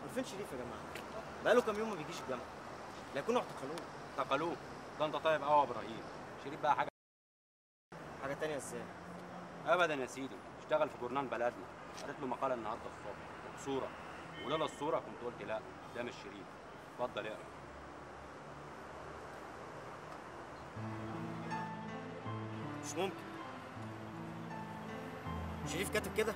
فين شريف يا جماعه بقاله كام يوم ما بيجيش الجامعه لا يكونوا اعتقلوه اعتقلوه ده انت طيب قوي يا ابراهيم شريف بقى حاجه حاجه تانية ازاي ابدا يا سيدي اشتغل في جورنال بلدنا قريت له مقاله النهارده الصبح وبصوره ولولا الصوره كنت قلت لا ده مش شريف اتفضل اقرا مش ممكن شريف كاتب كده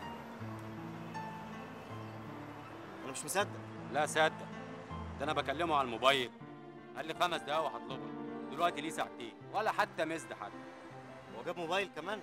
انا مش مصدق لا صدق ده انا بكلمه على الموبايل قال لي خمس دقايق وهطلبه دلوقتي ليه ساعتين ولا حتى مزد حتى هو جاب موبايل كمان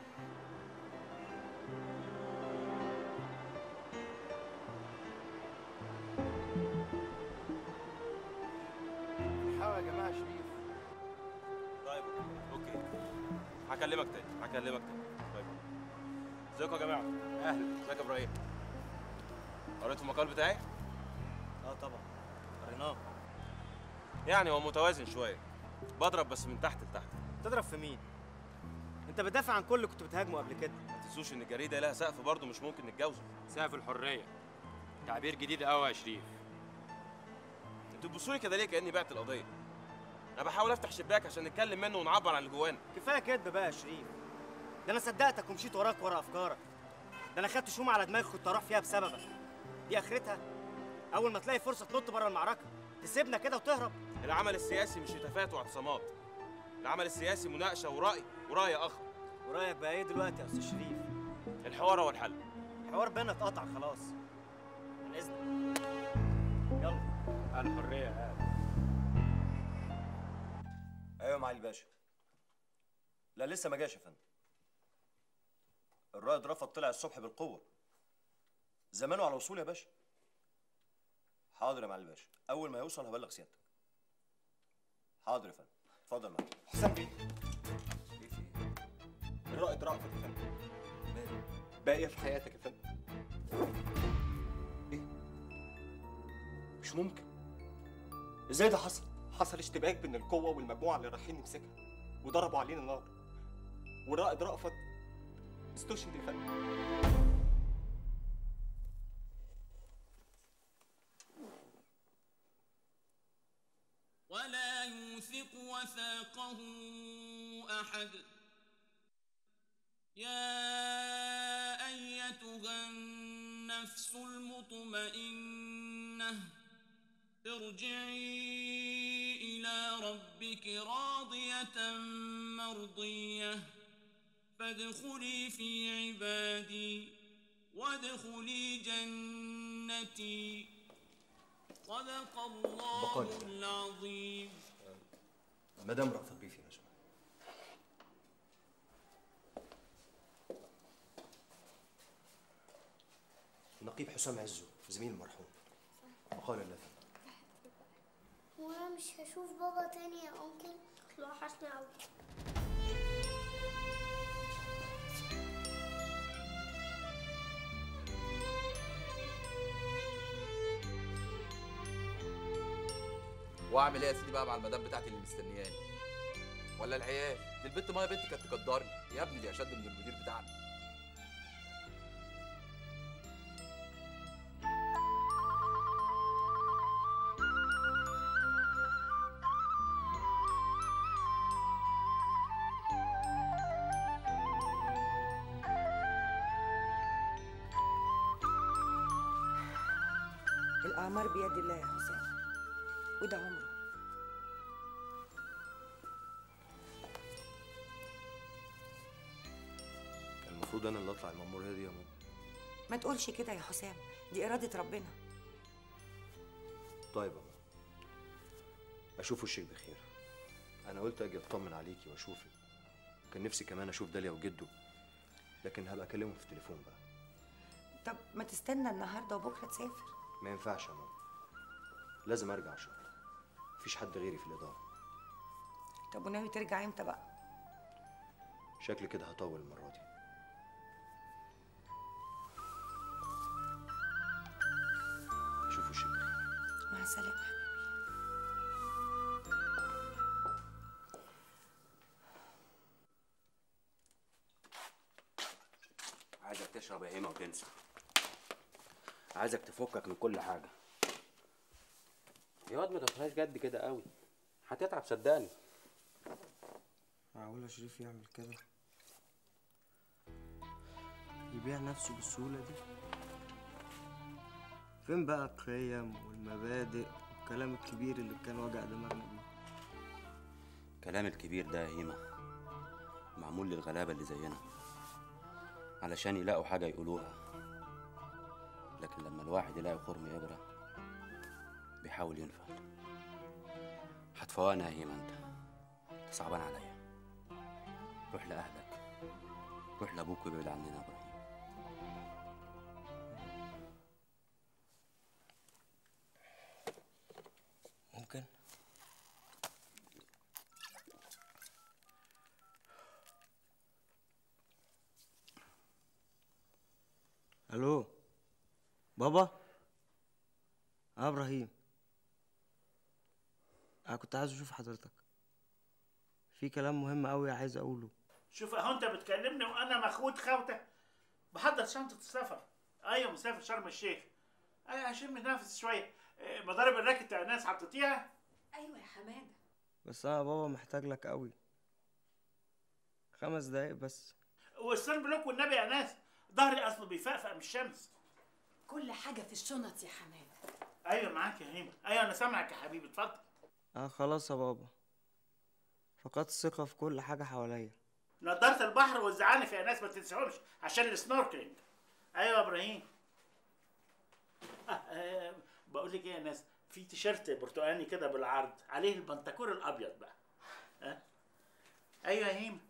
الحقوا يا جماعه شريف طيب اوكي هكلمك تاني هكلمك تاني طيب ازيكم يا جماعه اهلا ازيك يا ابراهيم قريتوا المقال بتاعي اه طبعا قريناه يعني هو متوازن شويه بضرب بس من تحت لتحت تضرب في مين انت بتدافع عن كل اللي كنت بتهاجمه قبل كده ما تنسوش ان الجريده لها سقف برضه مش ممكن نتجاوزه سقف الحريه تعبير جديد قوي يا شريف انتوا بتبصوا لي كده ليه كاني بعت القضيه انا بحاول افتح شباك عشان نتكلم منه ونعبر عن اللي جوانا كفايه كدب بقى يا شريف ده انا صدقتك ومشيت وراك ورا افكارك ده انا خدت شومه على دماغي كنت اروح فيها بسببك دي اخرتها اول ما تلاقي فرصه تنط بره المعركه تسيبنا كده وتهرب العمل السياسي مش هتافات واعتصامات العمل السياسي مناقشه وراي وراي اخر ورايك بقى ايه دلوقتي يا استاذ شريف الحوار هو الحل الحوار بينا اتقطع خلاص من اذنك يلا الحريه قال ايوه يا معالي الباشا لا لسه ما جاش يا فندم الرائد رفض طلع الصبح بالقوه زمانه على وصول يا باشا حاضر يا معالي الباشا اول ما يوصل هبلغ سيادتك حاضر يا فندم اتفضل معايا حسام بيه ايه في ايه الرائد رأفت يا فندم ماله؟ باقية في حياتك يا فندم ايه مش ممكن ازاي ده حصل؟ حصل اشتباك بين القوة والمجموعة اللي رايحين نمسكها وضربوا علينا نار والرائد رأفت استشهد يا فندم ولا يوثق وثاقه احد يا ايتها النفس المطمئنه ارجعي الى ربك راضيه مرضيه فادخلي في عبادي وادخلي جنتي صدق الله بقايا. العظيم مدام رأفت بيه فينا شويه نقيب حسام عزو زميل المرحوم وقال الله فندم هو انا مش هشوف بابا تاني يا انكل اصل وحشني قوي واعمل ايه يا سيدي بقى مع المدام بتاعتي اللي مستنياني ولا العيال دي البنت ما يا بنتي كانت تقدرني يا ابني دي اشد من المدير بتاعنا الأعمار بيد الله يا حسام وده عمره كان المفروض انا اللي اطلع المأمورية دي يا ماما ما تقولش كده يا حسام دي إرادة ربنا طيب يا ماما اشوف وشك بخير انا قلت اجي اطمن عليكي واشوفك كان نفسي كمان اشوف داليا وجده لكن هبقى اكلمهم في التليفون بقى طب ما تستنى النهارده وبكره تسافر ما ينفعش يا ماما لازم ارجع شغل مفيش حد غيري في الاداره طب وناوي ترجع امتى بقى شكلي كده هطول المره دي اشوف وشك بخير مع السلامه حبيبي عايزك تشرب يا هيما وتنسى عايزك تفكك من كل حاجه يا واد ما تاخدهاش جد كده قوي هتتعب صدقني معقولة شريف يعمل كده يبيع نفسه بالسهولة دي فين بقى القيم والمبادئ والكلام الكبير اللي كان وجع دماغنا بيه الكلام الكبير ده يا هيمة معمول للغلابة اللي زينا علشان يلاقوا حاجة يقولوها لكن لما الواحد يلاقي خرم إبرة بيحاول ينفع هتفوقنا يا هيمة انت انت صعبان عليا روح لأهلك روح لأبوك وابعد عننا يا إبراهيم ممكن الو بابا اه ابراهيم انا كنت عايز اشوف حضرتك في كلام مهم قوي عايز اقوله شوف اهو انت بتكلمني وانا مخوت خوته بحضر شنطه السفر ايوه مسافر شرم الشيخ ايوه هشم نفس شويه إيه، مضارب الراكت بتاع الناس حطيتيها ايوه يا حماده بس انا بابا محتاج لك قوي خمس دقايق بس والسن بلوك والنبي يا ناس ظهري اصله بيفقفق من الشمس كل حاجه في الشنط يا حماده ايوه معاك يا هيما ايوه انا سامعك يا حبيبي اتفضل اه خلاص يا بابا فقدت الثقة في كل حاجة حواليا نضاره البحر والزعانف يا ناس ما تنساهمش عشان السنوركلينج ايوه يا ابراهيم آه آه بقول لك ايه يا ناس في تيشيرت برتقاني كده بالعرض عليه البنتكور الابيض بقى ها آه؟ ايوه يا هيما